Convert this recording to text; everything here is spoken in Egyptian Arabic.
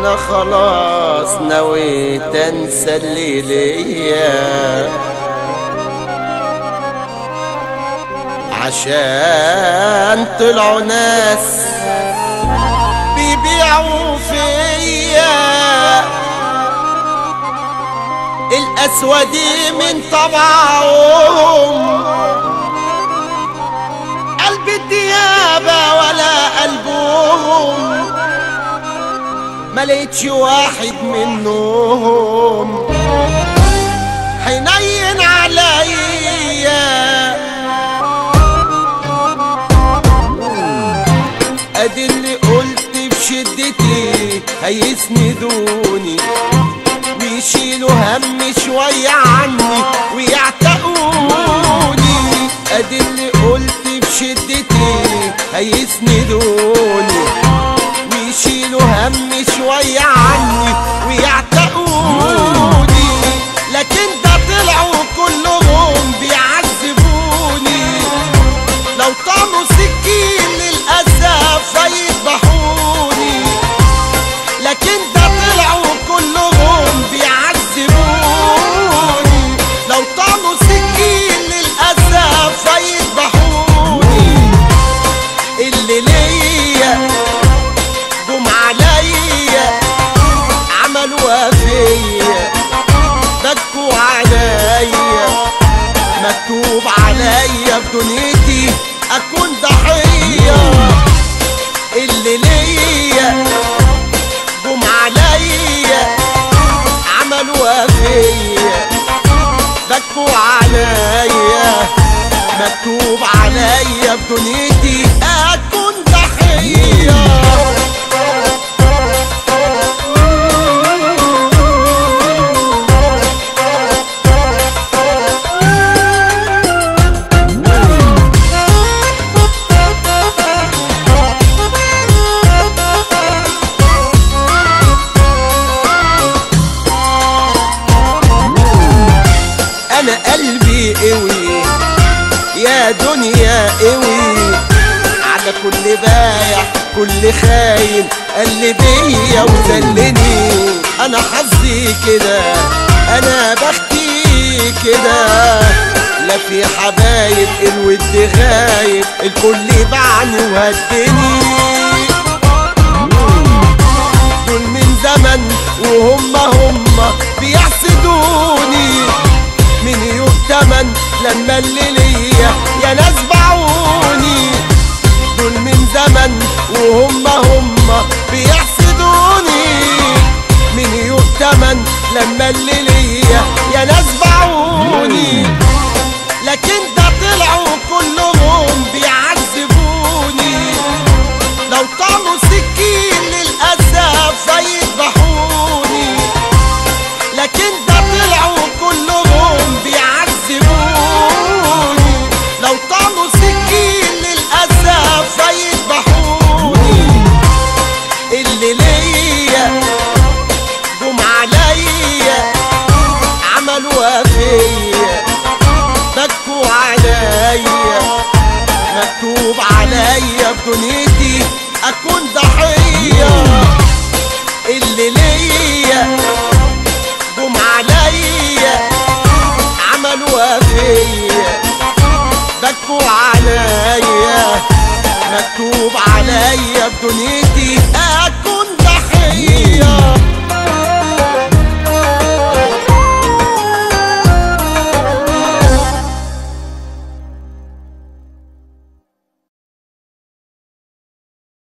انا خلاص نويت انسى اللي ليا عشان طلعوا ناس بيبيعوا فيا الاسود من طبعهم قلب الديابة ولا قلبهم ما لقيتش واحد منهم حنين عليا ادي اللي قلت بشدتي هيسندوني ويشيلوا هم شوية عني ويعتقوني ادي اللي قلت بشدتي هيسندوني ويشيلوا هم شوية عني ويعتقوني لكن ده طلعوا كلهم بيعذبوني لو طعموا سكين للأسف هيذبحوني لكن ده طلعوا كلهم بيعذبوني لو طعموا سكين للأسف هيذبحوني اللي ليا جم عليا عملوا فيا بكوا عليا مكتوب عليا في دنيتي اكون ضحيه اللي ليا جم عليا عملوا فيا بكوا عليا مكتوب عليا في دنيتي اكون ضحيه انا قلبي قوي يا دنيا قوي على كل بايع كل خاين قل بيا وذلني انا حظي كده انا بختي كده لا في حبايب الود غايب الكل باعني وهدني دول من زمن وهم هم بيحسدوني من يوم تمن لما اللي ليا يا ناس باعوني دول من زمن وهم هم بيحسدوني من يوم تمن لما اللي ليا يا ناس باعوني لكن ده طلعوا كلهم بيعذبوني لو طعموا سكين للأسف هيذبحوني لكن ده طلعوا كلهم بيعذبوني لو طعموا سكين للأسف هيذبحوني اللي ليا جم عليا عملوا فيا بكوا عليا مكتوب عليا في دنيتي اكون ضحيه اللي ليا جم عليا عملوا فيا بكوا عليا مكتوب عليا في دنيتي اكون ضحيه